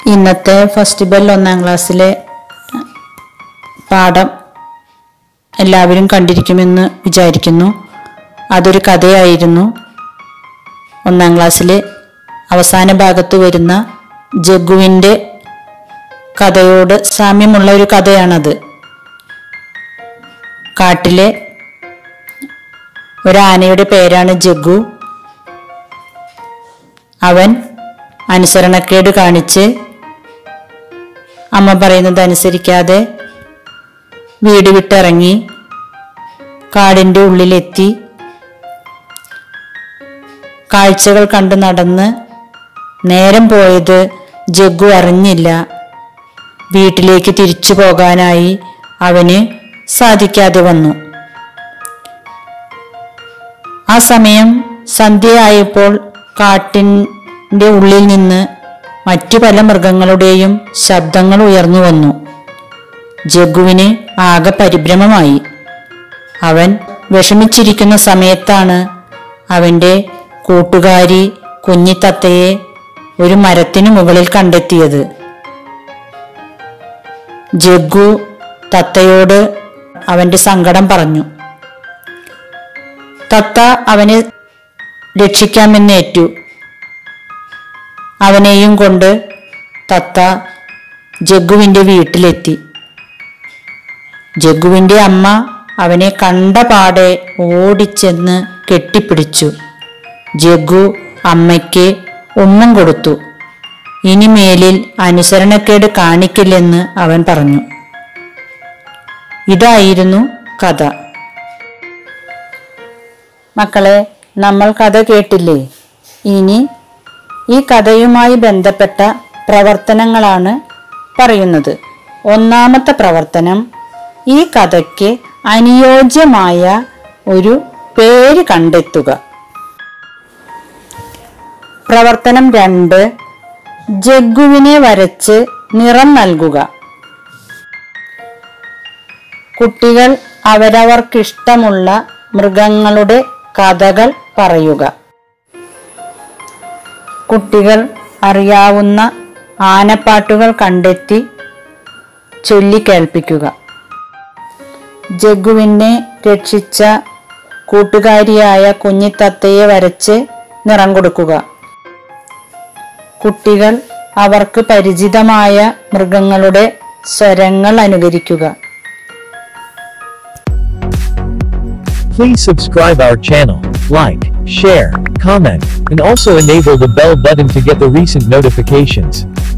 ഇന്നത്തെ first bell ഒന്നാം ക്ലാസ്സിലെ പാഠം എല്ലാവരും കണ്ടിരിക്കുമെന്ന് വിചാരിക്കുന്നു അതൊരു കഥയായിരുന്നു ഒന്നാം ക്ലാസ്സിലെ അവസാന ഭാഗത്ത് വരുന്ന ജഗ്ഗുവിൻ്റെ കഥയോട് സാമ്യമുള്ള ഒരു കഥയാണത് കാട്ടിലെ ഒരാനയുടെ പേരാണ് ജഗ്ഗു അവൻ അനുസരണക്കേട് കാണിച്ച് അമ്മ പറയുന്നത് അനുസരിക്കാതെ വീട് വിട്ടിറങ്ങി കാടിൻ്റെ ഉള്ളിലെത്തി കാഴ്ചകൾ കണ്ട് നടന്ന് നേരം പോയത് ജഗ്ഗു അറിഞ്ഞില്ല വീട്ടിലേക്ക് തിരിച്ചു പോകാനായി അവന് സാധിക്കാതെ വന്നു ആ സമയം സന്ധ്യയായപ്പോൾ കാട്ടിൻ്റെ ഉള്ളിൽ നിന്ന് മറ്റു പല മൃഗങ്ങളുടെയും ശബ്ദങ്ങൾ ഉയർന്നു വന്നു ജഗ്ഗുവിന് ആകെ പരിഭ്രമമായി അവൻ വിഷമിച്ചിരിക്കുന്ന സമയത്താണ് അവൻ്റെ കൂട്ടുകാരി കുഞ്ഞിത്തത്തയെ ഒരു മരത്തിനു മുകളിൽ കണ്ടെത്തിയത് ജഗ്ഗു തത്തയോട് അവന്റെ സങ്കടം പറഞ്ഞു തത്ത അവനെ രക്ഷിക്കാമെന്നേറ്റു അവനെയും കൊണ്ട് തത്ത ജഗ്ഗുവിന്റെ വീട്ടിലെത്തി ജഗ്ഗുവിന്റെ അമ്മ അവനെ കണ്ട പാടെ ഓടിച്ചെന്ന് കെട്ടിപ്പിടിച്ചു ജഗ്ഗു അമ്മയ്ക്ക് ഉമ്മം കൊടുത്തു ഇനിമേലിൽ അനുസരണക്കേട് കാണിക്കില്ലെന്ന് അവൻ പറഞ്ഞു ഇതായിരുന്നു കഥ മക്കളെ നമ്മൾ കഥ കേട്ടില്ലേ ഇനി ഈ കഥയുമായി ബന്ധപ്പെട്ട പ്രവർത്തനങ്ങളാണ് പറയുന്നത് ഒന്നാമത്തെ പ്രവർത്തനം ഈ കഥയ്ക്ക് അനുയോജ്യമായ ഒരു പേര് കണ്ടെത്തുക പ്രവർത്തനം രണ്ട് ജഗ്ഗുവിനെ വരച്ച് നിറം നൽകുക കുട്ടികൾ അവരവർക്കിഷ്ടമുള്ള മൃഗങ്ങളുടെ കഥകൾ പറയുക കുട്ടികൾ അറിയാവുന്ന ആനപ്പാട്ടുകൾ കണ്ടെത്തി ചൊല്ലിക്കേൾപ്പിക്കുക ജഗ്ഗുവിനെ രക്ഷിച്ച കൂട്ടുകാരിയായ കുഞ്ഞിത്തത്തയെ വരച്ച് നിറം കൊടുക്കുക കുട്ടികൾ അവർക്ക് പരിചിതമായ മൃഗങ്ങളുടെ സ്വരങ്ങൾ അനുകരിക്കുക Please subscribe our channel, like, share, comment, and also enable the bell button to get the recent notifications.